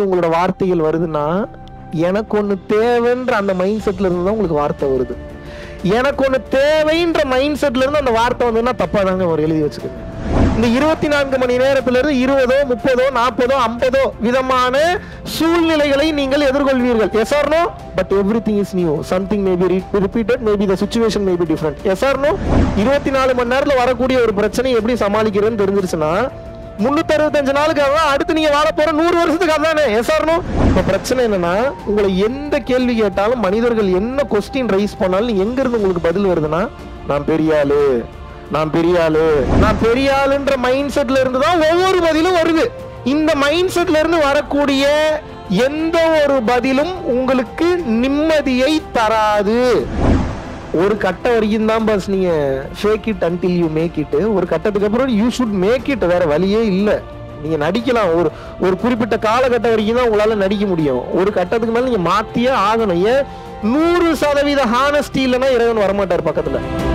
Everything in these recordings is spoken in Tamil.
நீங்க உங்களோட வார்த்தைகள் வருதுன்னா எனக்கு ஒண்ணு தேவைன்ற அந்த மைண்ட் செட்ல இருந்து தான் உங்களுக்கு வார்த்தை வருது எனக்கு ஒண்ணு தேவைன்ற மைண்ட் செட்ல இருந்து அந்த வார்த்தை வந்ததுன்னா தப்பா தாங்க ஒரு எழுதி வச்சுக்கோங்க இந்த இருபத்தி நான்கு மணி நேரத்துல இருந்து இருபதோ முப்பதோ நாற்பதோ ஐம்பதோ விதமான சூழ்நிலைகளை நீங்கள் எதிர்கொள்வீர்கள் yes or no but everything is new something maybe repeated maybe the situation maybe different yes or no இருபத்தி நாலு மணி நேரத்துல வரக்கூடிய ஒரு பிரச்சனை எப்படி சமாளிக்கிறதுன்னு தெரிஞ்சிருச்சுன்னா முன்னூத்தி அறுபத்தஞ்சு நாளுக்கு அதான் அடுத்து நீங்க வாழ போற நூறு வருஷத்துக்கு அதானே எஸ் ஆர் நோ இப்ப பிரச்சனை என்னன்னா உங்களை எந்த கேள்வி கேட்டாலும் மனிதர்கள் என்ன கொஸ்டின் ரைஸ் பண்ணாலும் நீங்க எங்க இருந்து உங்களுக்கு பதில் வருதுன்னா நான் பெரிய ஆளு நான் பெரிய ஆளு நான் பெரிய ஆளுன்ற மைண்ட் செட்ல இருந்து தான் ஒவ்வொரு பதிலும் வருது இந்த மைண்ட் செட்ல இருந்து வரக்கூடிய எந்த ஒரு பதிலும் உங்களுக்கு நிம்மதியை தராது ஒரு கட்டம் வரைக்கும் தான் பஸ் நீங்க fake it until you make it ஒரு கட்டத்துக்கு அப்புறம் யூ ஷுட் மேக் இட் வேற வழியே இல்லை நீங்க நடிக்கலாம் ஒரு ஒரு குறிப்பிட்ட காலகட்டம் வரைக்கும் தான் உங்களால நடிக்க முடியும் ஒரு கட்டத்துக்கு மேல நீங்க மாத்தியே ஆகணும் ஏன் நூறு சதவீத ஹானஸ்டி இல்லைன்னா இறைவன் வரமாட்டார் பக்கத்துல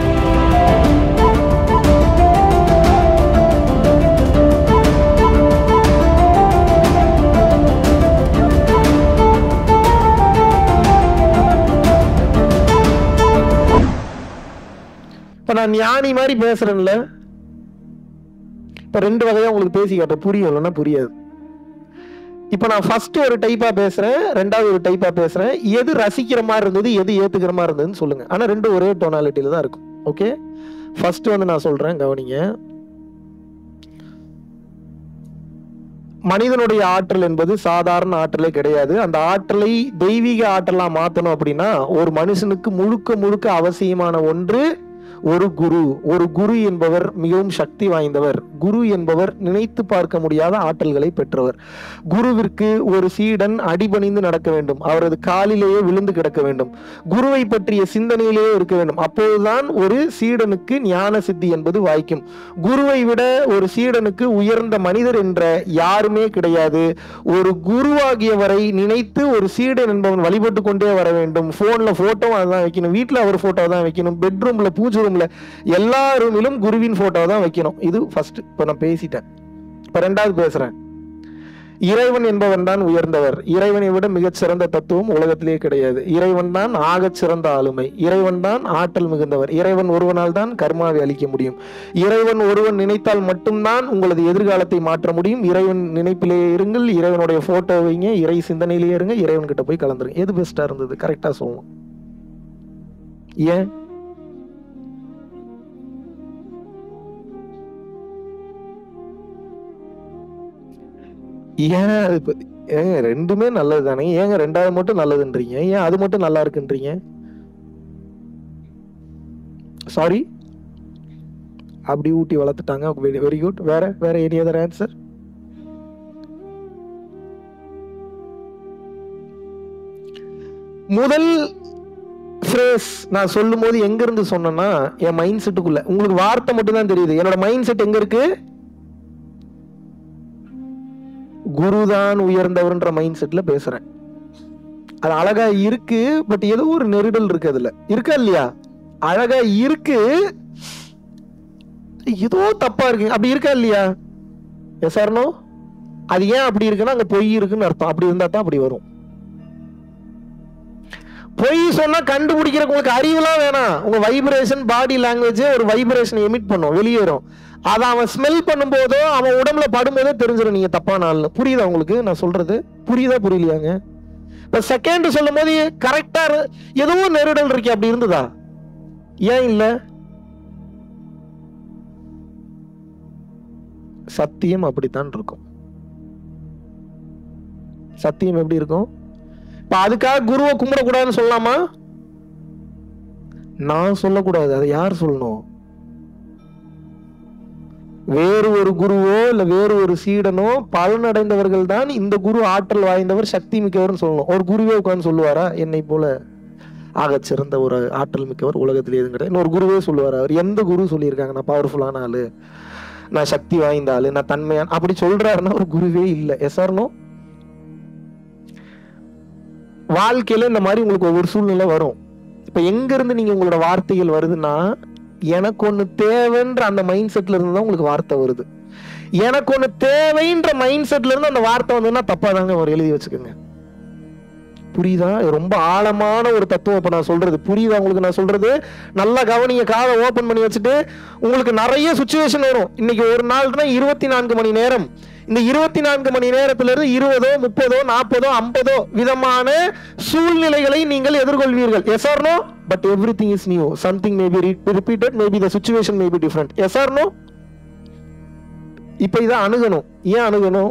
இப்ப நான் ஞானி மாதிரி பேசுறேன்ல இப்ப ரெண்டு வகையா உங்களுக்கு பேசி காட்ட புரியும் இல்லைன்னா புரியாது இப்ப நான் ஃபர்ஸ்ட் ஒரு டைப்பா பேசுறேன் ரெண்டாவது ஒரு டைப்பா பேசுறேன் எது ரசிக்கிற மாதிரி இருந்தது எது ஏத்துக்கிற மாதிரி இருந்ததுன்னு சொல்லுங்க ஆனா ரெண்டும் ஒரே டோனாலிட்டியில தான் இருக்கும் ஓகே ஃபர்ஸ்ட் வந்து நான் சொல்றேன் கவனிங்க மனிதனுடைய ஆற்றல் என்பது சாதாரண ஆற்றலே கிடையாது அந்த ஆற்றலை தெய்வீக ஆற்றலா மாத்தணும் அப்படின்னா ஒரு மனுஷனுக்கு முழுக்க முழுக்க அவசியமான ஒன்று ஒரு குரு ஒரு குரு என்பவர் மிகவும் சக்தி வாய்ந்தவர் குரு என்பவர் நினைத்து பார்க்க முடியாத ஆற்றல்களை பெற்றவர் குருவிற்கு ஒரு சீடன் அடிபணிந்து நடக்க வேண்டும் அவரது காலிலேயே விழுந்து கிடக்க வேண்டும் குருவை பற்றிய சிந்தனையிலேயே இருக்க வேண்டும் அப்போதுதான் ஒரு சீடனுக்கு ஞான சித்தி என்பது வாய்க்கும் குருவை விட ஒரு சீடனுக்கு உயர்ந்த மனிதர் என்ற யாருமே கிடையாது ஒரு குருவாகியவரை நினைத்து ஒரு சீடன் என்பவன் வழிபட்டு கொண்டே வர வேண்டும் போன்ல போட்டோ அதான் வைக்கணும் வீட்டுல அவர் போட்டோ தான் வைக்கணும் பெட்ரூம்ல பூஜை ரூம்ல எல்லா ரூமிலும் குருவின் போட்டோ தான் வைக்கணும் இது ஃபர்ஸ்ட் இப்ப நான் பேசிட்டேன் இப்ப ரெண்டாவது பேசுறேன் இறைவன் என்பவன் தான் உயர்ந்தவர் இறைவனை விட மிகச் சிறந்த தத்துவம் உலகத்திலே கிடையாது இறைவன் தான் ஆகச் சிறந்த ஆளுமை இறைவன் தான் ஆற்றல் மிகுந்தவர் இறைவன் ஒருவனால் தான் கர்மாவை அளிக்க முடியும் இறைவன் ஒருவன் நினைத்தால் மட்டும்தான் உங்களது எதிர்காலத்தை மாற்ற முடியும் இறைவன் நினைப்பிலே இருங்கள் இறைவனுடைய போட்டோ வைங்க இறை சிந்தனையிலேயே இருங்க இறைவன் கிட்ட போய் கலந்துருங்க எது பெஸ்டா இருந்தது கரெக்டா சொல்லணும் ஏன் ஏன் அது இப்ப- ஏங்க ரெண்டுமே நல்லது தானே ஏங்க ரெண்டாவது மட்டும் நல்லதுன்றீங்க ஏன் அது மட்டும் நல்லா இருக்குன்றீங்க சாரி அப்படி ஊட்டி வளர்த்துட்டாங்க வெரி குட் வேற வேற எனி அதர் ஆன்சர் முதல் ஃப்ரேஸ் நான் சொல்லும் போது எங்க இருந்து சொன்னேன்னா என் மைண்ட் செட்டுக்குள்ள உங்களுக்கு வார்த்தை மட்டும் தான் தெரியுது என்னோட மைண்ட் செட் எங்க இருக்கு குருதான் உயர்ந்தவர்ன்ற மைண்ட் செட்ல பேசுறேன் அது அழகா இருக்கு பட் ஏதோ ஒரு நெருடல் இருக்கு அதுல இருக்கா இல்லையா அழகா இருக்கு ஏதோ தப்பா இருக்கு அப்படி இருக்கா இல்லையா எஸ் ஆர்னோ அது ஏன் அப்படி இருக்குன்னா அங்க பொய் இருக்குன்னு அர்த்தம் அப்படி இருந்தா தான் அப்படி வரும் பொய் சொன்னா கண்டுபிடிக்கிறதுக்கு உங்களுக்கு அறிவுலாம் வேணாம் உங்க வைப்ரேஷன் பாடி லாங்குவேஜ் ஒரு வைப்ரேஷன் எமிட் பண்ணும் வெளியேறும் அதை அவன் ஸ்மெல் பண்ணும்போதோ அவன் உடம்புல படும்போதோ தெரிஞ்சிடும் நீங்க தப்பான ஆள்னு புரியுதா உங்களுக்கு நான் சொல்றது புரியுதா புரியலையாங்க இப்ப செகண்ட் சொல்லும் போது கரெக்டா ஏதோ நெருடல் இருக்கே அப்படி இருந்ததா ஏன் இல்ல சத்தியம் அப்படித்தான் இருக்கும் சத்தியம் எப்படி இருக்கும் இப்ப அதுக்காக குருவை கும்பிடக்கூடாதுன்னு சொல்லலாமா நான் சொல்லக்கூடாது அதை யார் சொல்லணும் வேறு ஒரு குருவோ இல்ல வேறு ஒரு சீடனோ பலனடைந்தவர்கள் தான் இந்த குரு ஆற்றல் வாய்ந்தவர் சக்தி மிக்கவர்னு சொல்லணும் ஒரு குருவே உட்கார்ந்து சொல்லுவாரா என்னை போல ஆகச் சிறந்த ஒரு ஆற்றல் மிக்கவர் உலகத்தில் எதுவும் கிடையாது இன்னொரு குருவே சொல்லுவாரா அவர் எந்த குரு சொல்லியிருக்காங்க நான் பவர்ஃபுல்லான ஆளு நான் சக்தி வாய்ந்த ஆளு நான் தன்மையான அப்படி சொல்றாருன்னா ஒரு குருவே இல்லை எஸ்ஆர்னோ வாழ்க்கையில இந்த மாதிரி உங்களுக்கு ஒவ்வொரு சூழ்நிலை வரும் இப்ப எங்க இருந்து நீங்க உங்களோட வார்த்தைகள் வருதுன்னா எனக்கு ஒண்ணு தேவைன்ற அந்த மைண்ட் செட்ல இருந்து தான் உங்களுக்கு வார்த்தை வருது எனக்கு ஒண்ணு தேவைன்ற மைண்ட் செட்ல இருந்து அந்த வார்த்தை வந்ததுன்னா தப்பா தாங்க அவர் எழுதி வச்சுக்கோங்க புரியுதா இது ரொம்ப ஆழமான ஒரு தத்துவம் இப்ப நான் சொல்றது புரியுதா உங்களுக்கு நான் சொல்றது நல்லா கவனிங்க காதை ஓபன் பண்ணி வச்சுட்டு உங்களுக்கு நிறைய சுச்சுவேஷன் வரும் இன்னைக்கு ஒரு நாள்னா இருபத்தி நான்கு மணி நேரம் இந்த இருபத்தி நான்கு மணி நேரத்துல இருந்து இருபதோ முப்பதோ நாற்பதோ ஐம்பதோ விதமான சூழ்நிலைகளை நீங்கள் எதிர்கொள்வீர்கள் yes or no but everything is new something maybe repeated maybe the situation maybe different yes or no இப்ப இதை அணுகணும் ஏன் அணுகணும்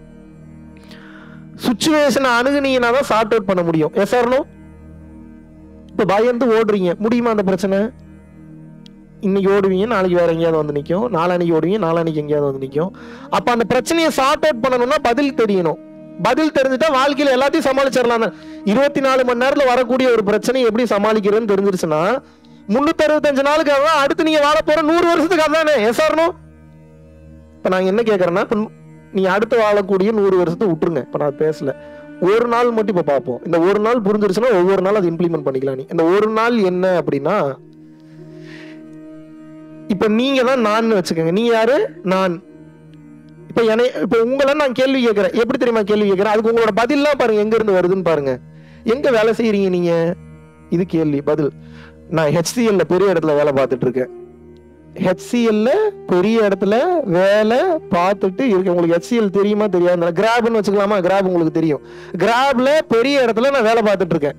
சுச்சுவேஷனை அணுகுனீங்கன்னா தான் சார்ட் அவுட் பண்ண முடியும் எஸ் ஆர் நோ இப்ப பயந்து ஓடுறீங்க முடியுமா அந்த பிரச்சனை இன்னைக்கு ஓடுவீங்க நாளைக்கு வேற எங்கேயாவது வந்து நிற்கும் நாளான்னைக்கு ஓடுவீங்க நாளான்னைக்கு எங்கேயாவது வந்து நிற்கும் அப்ப அந்த பிரச்சனையை சார்ட் அவுட் பண்ணணும்னா பதில் தெரியணும் பதில் தெரிஞ்சுட்டா வாழ்க்கையில எல்லாத்தையும் சமாளிச்சிடலாம் தான் இருபத்தி நாலு மணி நேரத்துல வரக்கூடிய ஒரு பிரச்சனை எப்படி சமாளிக்கிறதுன்னு தெரிஞ்சிருச்சுன்னா முன்னூத்தி அறுபத்தஞ்சு நாளுக்கு அதான் அடுத்து நீங்க வாழ போற நூறு வருஷத்துக்கு அதானே எஸ் ஆர்னோ இப்ப நான் என்ன கேக்குறேன்னா இப்ப நீ அடுத்து வாழக்கூடிய நூறு வருஷத்தை விட்டுருங்க இப்ப நான் பேசல ஒரு நாள் மட்டும் இப்ப பார்ப்போம் இந்த ஒரு நாள் புரிஞ்சிருச்சுன்னா ஒவ்வொரு நாள் அதை இம்ப்ளிமெண்ட் பண்ணிக்கலாம் நீ இந்த ஒரு நாள் என்ன அப்படின்னா இப்ப நீங்க தான் நான் வச்சுக்கோங்க நீங்க யாரு நான் இப்ப என்னை இப்ப உங்களை நான் கேள்வி கேட்கிறேன் எப்படி தெரியுமா கேள்வி கேட்கிறேன் அதுக்கு உங்களோட பதில்லாம் பாருங்க எங்க இருந்து வருதுன்னு பாருங்க எங்க வேலை செய்யறீங்க நீங்க இது கேள்வி பதில் நான் ஹெச்சிஎல்ல பெரிய இடத்துல வேலை பார்த்துட்டு இருக்கேன் ஹெச்சிஎல்ல பெரிய இடத்துல வேலை பார்த்துட்டு இருக்கு உங்களுக்கு ஹெச்சிஎல் தெரியுமா தெரியாது கிராப்னு வச்சுக்கலாமா கிராப் உங்களுக்கு தெரியும் கிராப்ல பெரிய இடத்துல நான் வேலை பார்த்துட்டு இருக்கேன்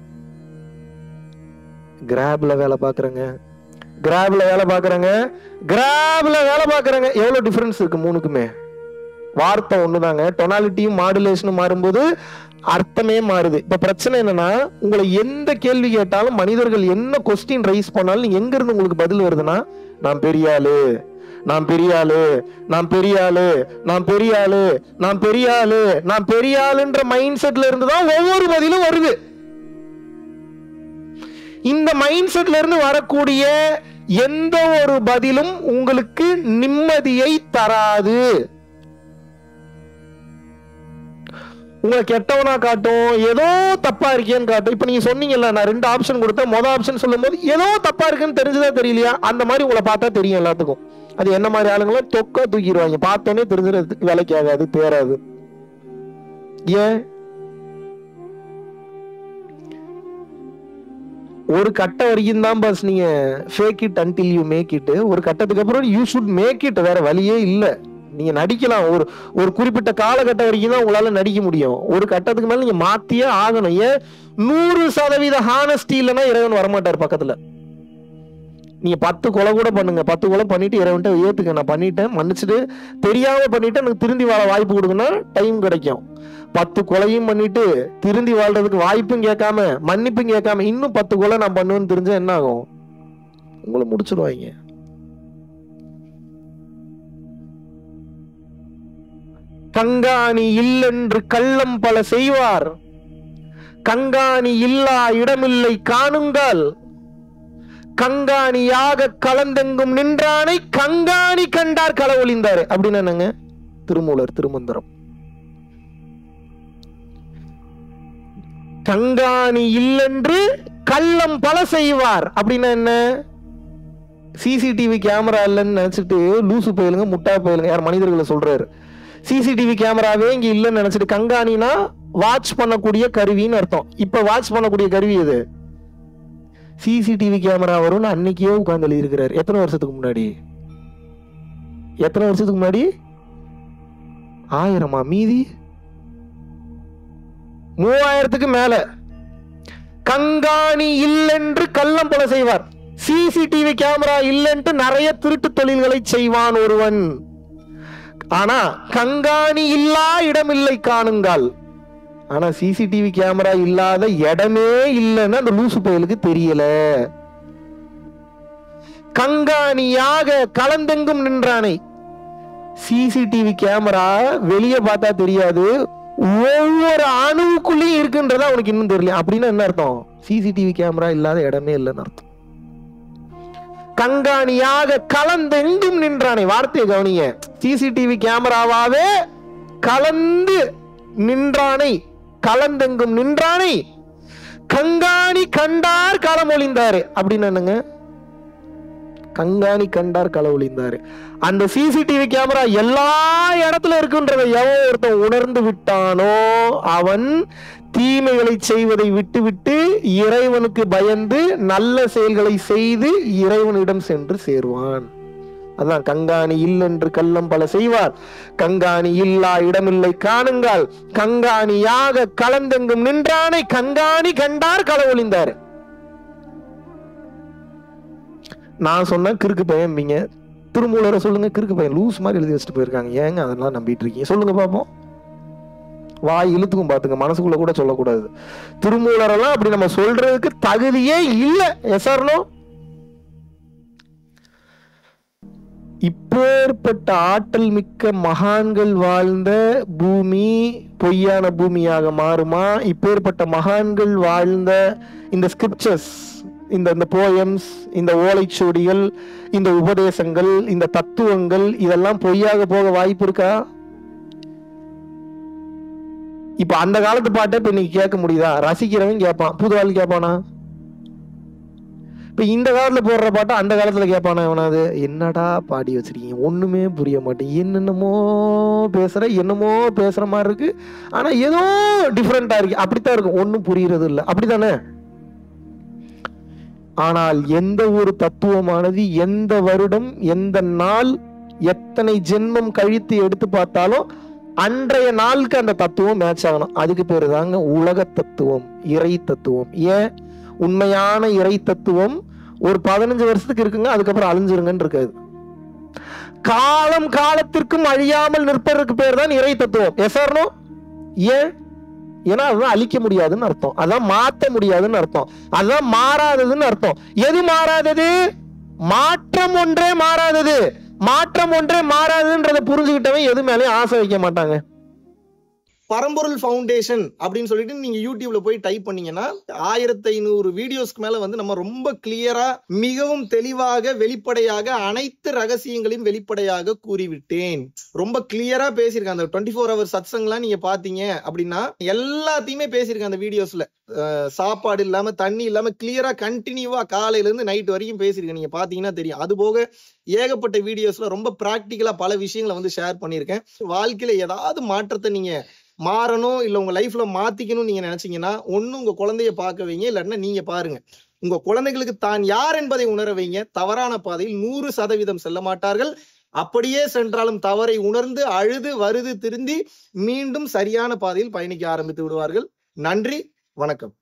கிராப்ல வேலை பார்க்கறேங்க கிராப்ல வேலை பார்க்கறேங்க கிராப்ல வேலை பார்க்கறேங்க எவ்வளவு டிஃபரன்ஸ் இருக்கு மூணுக்குமே வார்த்தை ஒண்ணுதாங்க டொனாலிட்டியும் மாடுலேஷனும் மாறும்போது அர்த்தமே மாறுது இப்ப பிரச்சனை என்னன்னா உங்களை எந்த கேள்வி கேட்டாலும் மனிதர்கள் என்ன கொஸ்டின் ரைஸ் பண்ணாலும் நீங்க எங்க இருந்து உங்களுக்கு பதில் வருதுன்னா நான் பெரிய ஆளு நான் பெரிய ஆளு நான் பெரிய ஆளு நான் பெரிய ஆளு நான் பெரிய ஆளு நான் பெரிய ஆளுன்ற மைண்ட் செட்ல இருந்து தான் ஒவ்வொரு பதிலும் வருது இந்த மைண்ட் செட்ல இருந்து வரக்கூடிய எந்த ஒரு பதிலும் உங்களுக்கு நிம்மதியை தராது உங்களை கெட்டவனா காட்டும் ஏதோ தப்பா இருக்கேன்னு காட்டும் இப்ப நீங்க சொன்னீங்கல்ல நான் ரெண்டு ஆப்ஷன் கொடுத்தேன் மொதல் ஆப்ஷன் சொல்லும்போது ஏதோ தப்பா இருக்குன்னு தெரிஞ்சதா தெரியலையா அந்த மாதிரி உங்களை பார்த்தா தெரியும் எல்லாத்துக்கும் அது என்ன மாதிரி ஆளுங்களும் தொக்கா தூக்கிடுவாங்க பார்த்தோன்னே தெரிஞ்சிடறதுக்கு வேலைக்கு ஆகாது தேராது ஏன் ஒரு கட்டம் வரைக்கும் தான் பாஸ் நீங்க fake it until you make it ஒரு கட்டத்துக்கு அப்புறம் யூ ஷுட் மேக் இட் வேற வழியே இல்ல நீங்க நடிக்கலாம் ஒரு ஒரு குறிப்பிட்ட காலகட்டம் வரைக்கும் தான் உங்களால நடிக்க முடியும் ஒரு கட்டத்துக்கு மேல நீங்க மாத்தியே ஆகணும் ஏன் நூறு சதவீத ஹானஸ்டி இல்லைன்னா இறைவன் வரமாட்டார் பக்கத்துல நீங்க பத்து கொலை கூட பண்ணுங்க பத்து கொலை பண்ணிட்டு இறைவன்ட்ட ஏத்துக்க நான் பண்ணிட்டேன் மன்னிச்சுட்டு தெரியாம பண்ணிட்டு எனக்கு திருந்தி வாழ வாய்ப்பு கொடுக்குன்னா டைம் கிடைக்கும் பத்து கொலையும் பண்ணிட்டு திருந்தி வாழ்றதுக்கு வாய்ப்பும் கேட்காம மன்னிப்பும் கேட்காம இன்னும் பத்து கொலை நான் பண்ணுவேன்னு தெரிஞ்சா என்ன ஆகும் உங்களை முடிச்சிருவாங்க கங்காணி இல்லென்று கள்ளம் பல செய்வார் கங்காணி இல்லா இடமில்லை காணுங்கள் கங்காணியாக கலந்தெங்கும் நின்றானை கங்காணி கண்டார் கள ஒளிந்தாரு அப்படின்னு என்னங்க திருமூலர் திருமந்திரம் கங்காணி இல்லென்று கள்ளம் பல செய்வார் அப்படின்னா என்ன சிசிடிவி கேமரா இல்லைன்னு நினைச்சிட்டு லூசு போயிலுங்க முட்டா போயிலுங்க யார் மனிதர்களை சொல்றாரு சிசிடிவி கேமராவே இங்க இல்லைன்னு நினைச்சிட்டு கங்காணினா வாட்ச் பண்ணக்கூடிய கருவின்னு அர்த்தம் இப்ப வாட்ச் பண்ணக்கூடிய கருவி எது சிசிடிவி கேமரா வரும்னு அன்னைக்கே உட்கார்ந்து எழுதியிருக்கிறாரு எத்தனை வருஷத்துக்கு முன்னாடி எத்தனை வருஷத்துக்கு முன்னாடி ஆயிரமா மீதி மூவாயிரத்துக்கு மேல கங்காணி இல்லென்று கள்ளம் போல செய்வார் சிசிடிவி கேமரா இல்லைன்ட்டு நிறைய திருட்டு தொழில்களை செய்வான் ஒருவன் ஆனா கங்காணி இல்லா இடமில்லை காணுங்கள் ஆனா சிசிடிவி கேமரா இல்லாத இடமே இல்லைன்னு அந்த லூசு பயலுக்கு தெரியல கங்காணியாக கலந்தெங்கும் நின்றானை சிசிடிவி கேமரா வெளியே பார்த்தா தெரியாது ஒவ்வொரு அணுவுக்குள்ளேயும் இருக்குன்றதா அவனுக்கு இன்னும் தெரியல அப்படின்னா என்ன அர்த்தம் சிசிடிவி கேமரா இல்லாத இடமே இல்லைன்னு அர்த்தம் கண்காணியாக கலந்தெங்கும் நின்றானே வார்த்தையை கவனிங்க சிசிடிவி கேமராவாவே கலந்து நின்றானை கலந்தெங்கும் நின்றானை கங்காணி கண்டார் களமொழிந்தாரு அப்படின்னு என்னங்க கங்காணி கண்டார் களவொழிந்தாரு அந்த சிசிடிவி கேமரா எல்லா இடத்துல இருக்குன்றதை எவன் ஒருத்தன் உணர்ந்து விட்டானோ அவன் தீமைகளை செய்வதை விட்டுவிட்டு இறைவனுக்கு பயந்து நல்ல செயல்களை செய்து இறைவனிடம் சென்று சேருவான் அதான் கங்காணி இல்லென்று கள்ளம் பல செய்வார் கங்காணி இல்லா இடமில்லை காணுங்கள் கங்காணியாக கலந்தெங்கும் நின்றானை கங்காணி கண்டார் களவொழிந்தார் நான் சொன்ன கிறுக்கு பையன்பீங்க திருமூலரை சொல்லுங்க கிறுக்கு பையன் லூஸ் மாதிரி எழுதி வச்சுட்டு போயிருக்காங்க ஏங்க அதெல்லாம் நம்பிட்டு இருக்கீங்க சொல்லுங்க பாப்போம் வாய் இழுத்துக்கும் பாத்துங்க மனசுக்குள்ள கூட சொல்லக்கூடாது திருமூலரெல்லாம் அப்படி நம்ம சொல்றதுக்கு தகுதியே இல்லை எஸ்ஆர்னோ இப்பேற்பட்ட ஆற்றல் மிக்க மகான்கள் வாழ்ந்த பூமி பொய்யான பூமியாக மாறுமா இப்பேற்பட்ட மகான்கள் வாழ்ந்த இந்த ஸ்கிரிப்சர்ஸ் இந்த இந்த போயம்ஸ் இந்த ஓலைச்சுவடிகள் இந்த உபதேசங்கள் இந்த தத்துவங்கள் இதெல்லாம் பொய்யாக போக வாய்ப்பு இருக்கா இப்ப அந்த காலத்து பாட்டை இப்ப இன்னைக்கு கேட்க முடியுதா ரசிக்கிறவன் கேட்பான் புது ஆள் கேட்பானா இப்ப இந்த காலத்துல போடுற பாட்டை அந்த காலத்துல கேட்பானா எவனாவது என்னடா பாடி வச்சிருக்கீங்க ஒண்ணுமே புரிய மாட்டேன் என்னென்னமோ பேசுற என்னமோ பேசுற மாதிரி இருக்கு ஆனா ஏதோ டிஃப்ரெண்டா இருக்கு அப்படித்தான் இருக்கும் ஒண்ணும் புரியறது இல்லை அப்படித்தானே ஆனால் எந்த ஒரு தத்துவமானது எந்த வருடம் எந்த நாள் எத்தனை ஜென்மம் கழித்து எடுத்து பார்த்தாலும் அன்றைய நாளுக்கு அந்த தத்துவம் மேட்ச் ஆகணும் அதுக்கு பேரு தாங்க உலக தத்துவம் இறை தத்துவம் ஏன் உண்மையான இறை தத்துவம் ஒரு பதினஞ்சு வருஷத்துக்கு இருக்குங்க அதுக்கப்புறம் அழிஞ்சிருங்கன்னு இருக்காது காலம் காலத்திற்கும் அழியாமல் நிற்பதற்கு பேர் தான் இறை தத்துவம் எஸ் ஆர்னோ ஏன் ஏன்னா அதுதான் அழிக்க முடியாதுன்னு அர்த்தம் அதான் மாத்த முடியாதுன்னு அர்த்தம் அதுதான் மாறாததுன்னு அர்த்தம் எது மாறாதது மாற்றம் ஒன்றே மாறாதது மாற்றம் ஒன்றே மாறாதுன்றதை புரிஞ்சுக்கிட்டவன் எது மேலேயும் ஆசை வைக்க மாட்டாங்க பரம்பொருள் ஃபவுண்டேஷன் அப்படின்னு சொல்லிட்டு நீங்க யூடியூப்ல போய் டைப் பண்ணீங்கன்னா ஆயிரத்தி ஐநூறு வீடியோஸ்க்கு மேல வந்து நம்ம ரொம்ப கிளியரா மிகவும் தெளிவாக வெளிப்படையாக அனைத்து ரகசியங்களையும் வெளிப்படையாக கூறிவிட்டேன் ரொம்ப கிளியரா பேசியிருக்கேன் அந்த டுவெண்ட்டி ஃபோர் ஹவர் சத்சங்லாம் நீங்க பாத்தீங்க அப்படின்னா எல்லாத்தையுமே பேசியிருக்கேன் அந்த வீடியோஸ்ல அஹ் சாப்பாடு இல்லாம தண்ணி இல்லாம கிளியரா கண்டினியூவா காலையில இருந்து நைட் வரைக்கும் பேசியிருக்கேன் நீங்க பாத்தீங்கன்னா தெரியும் அது போக ஏகப்பட்ட வீடியோஸ்ல ரொம்ப பிராக்டிக்கலா பல விஷயங்களை வந்து ஷேர் பண்ணியிருக்கேன் வாழ்க்கையில ஏதாவது மாற்றத்தை நீங்க மாறணும் இல்ல உங்க லைஃப்ல மாத்திக்கணும்னு நீங்க நினைச்சீங்கன்னா ஒண்ணு உங்க குழந்தைய பார்க்க வைங்க இல்லைன்னா நீங்க பாருங்க உங்க குழந்தைகளுக்கு தான் யார் என்பதை உணர வைங்க தவறான பாதையில் நூறு சதவீதம் செல்ல மாட்டார்கள் அப்படியே சென்றாலும் தவறை உணர்ந்து அழுது வருது திருந்தி மீண்டும் சரியான பாதையில் பயணிக்க ஆரம்பித்து விடுவார்கள் நன்றி வணக்கம்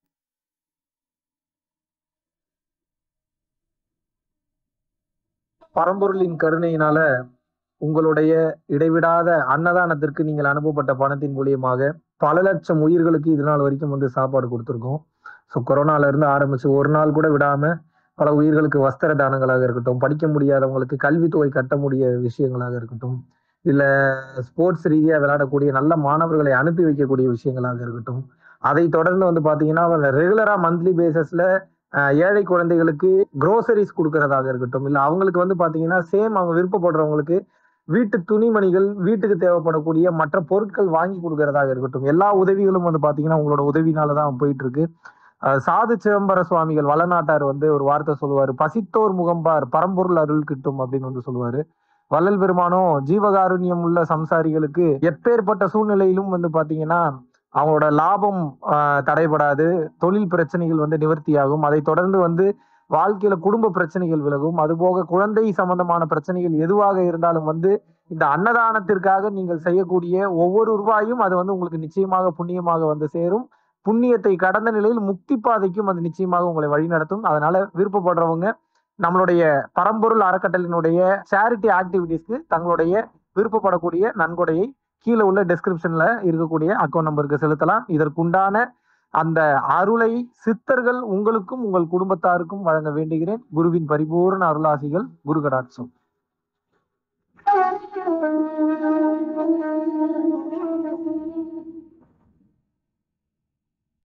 பரம்பொருளின் கருணையினால உங்களுடைய இடைவிடாத அன்னதானத்திற்கு நீங்கள் அனுப்பப்பட்ட பணத்தின் மூலியமாக பல லட்சம் உயிர்களுக்கு இது நாள் வரைக்கும் வந்து சாப்பாடு கொடுத்துருக்கோம் ஸோ கொரோனால இருந்து ஆரம்பிச்சு ஒரு நாள் கூட விடாம பல உயிர்களுக்கு வஸ்திர தானங்களாக இருக்கட்டும் படிக்க முடியாதவங்களுக்கு கல்வித்தொகை கட்ட முடிய விஷயங்களாக இருக்கட்டும் இல்ல ஸ்போர்ட்ஸ் ரீதியா விளையாடக்கூடிய நல்ல மாணவர்களை அனுப்பி வைக்கக்கூடிய விஷயங்களாக இருக்கட்டும் அதை தொடர்ந்து வந்து பாத்தீங்கன்னா ரெகுலரா மந்த்லி பேசிஸ்ல ஏழை குழந்தைகளுக்கு க்ரோசரிஸ் கொடுக்கறதாக இருக்கட்டும் இல்ல அவங்களுக்கு வந்து பாத்தீங்கன்னா சேம் அவங்க விருப்பப்படுறவங்களுக்கு வீட்டு துணிமணிகள் வீட்டுக்கு தேவைப்படக்கூடிய மற்ற பொருட்கள் வாங்கி கொடுக்கறதாக இருக்கட்டும் எல்லா உதவிகளும் வந்து பாத்தீங்கன்னா உங்களோட உதவினாலதான் போயிட்டு இருக்கு அஹ் சாது சிதம்பர சுவாமிகள் வளநாட்டார் வந்து ஒரு வார்த்தை சொல்லுவாரு பசித்தோர் முகம்பார் பரம்பொருள் அருள் கிட்டும் அப்படின்னு வந்து சொல்லுவாரு வள்ளல் பெருமானும் ஜீவகாருண்யம் உள்ள சம்சாரிகளுக்கு எப்பேற்பட்ட சூழ்நிலையிலும் வந்து பாத்தீங்கன்னா அவங்களோட லாபம் ஆஹ், தடைபடாது தொழில் பிரச்சனைகள் வந்து நிவர்த்தியாகும் அதை தொடர்ந்து வந்து வாழ்க்கையில குடும்ப பிரச்சனைகள் விலகும் அதுபோக குழந்தை சம்பந்தமான பிரச்சனைகள் எதுவாக இருந்தாலும் வந்து இந்த அன்னதானத்திற்காக நீங்கள் செய்யக்கூடிய ஒவ்வொரு ரூபாயும் அது வந்து உங்களுக்கு நிச்சயமாக புண்ணியமாக வந்து சேரும் புண்ணியத்தை கடந்த நிலையில் முக்தி பாதைக்கும் அது நிச்சயமாக உங்களை வழிநடத்தும் அதனால விருப்பப்படுறவங்க நம்மளுடைய பரம்பொருள் அறக்கட்டளையினுடைய சேரிட்டி ஆக்டிவிட்டீஸ்க்கு தங்களுடைய விருப்பப்படக்கூடிய நன்கொடையை கீழே உள்ள டெஸ்கிரிப்ஷன்ல இருக்கக்கூடிய அக்கௌண்ட் நம்பருக்கு செலுத்தலாம் இதற்குண்டான அந்த அருளை சித்தர்கள் உங்களுக்கும் உங்கள் குடும்பத்தாருக்கும் வழங்க வேண்டுகிறேன் குருவின் பரிபூர்ண அருளாசிகள் குரு கடாட்சம்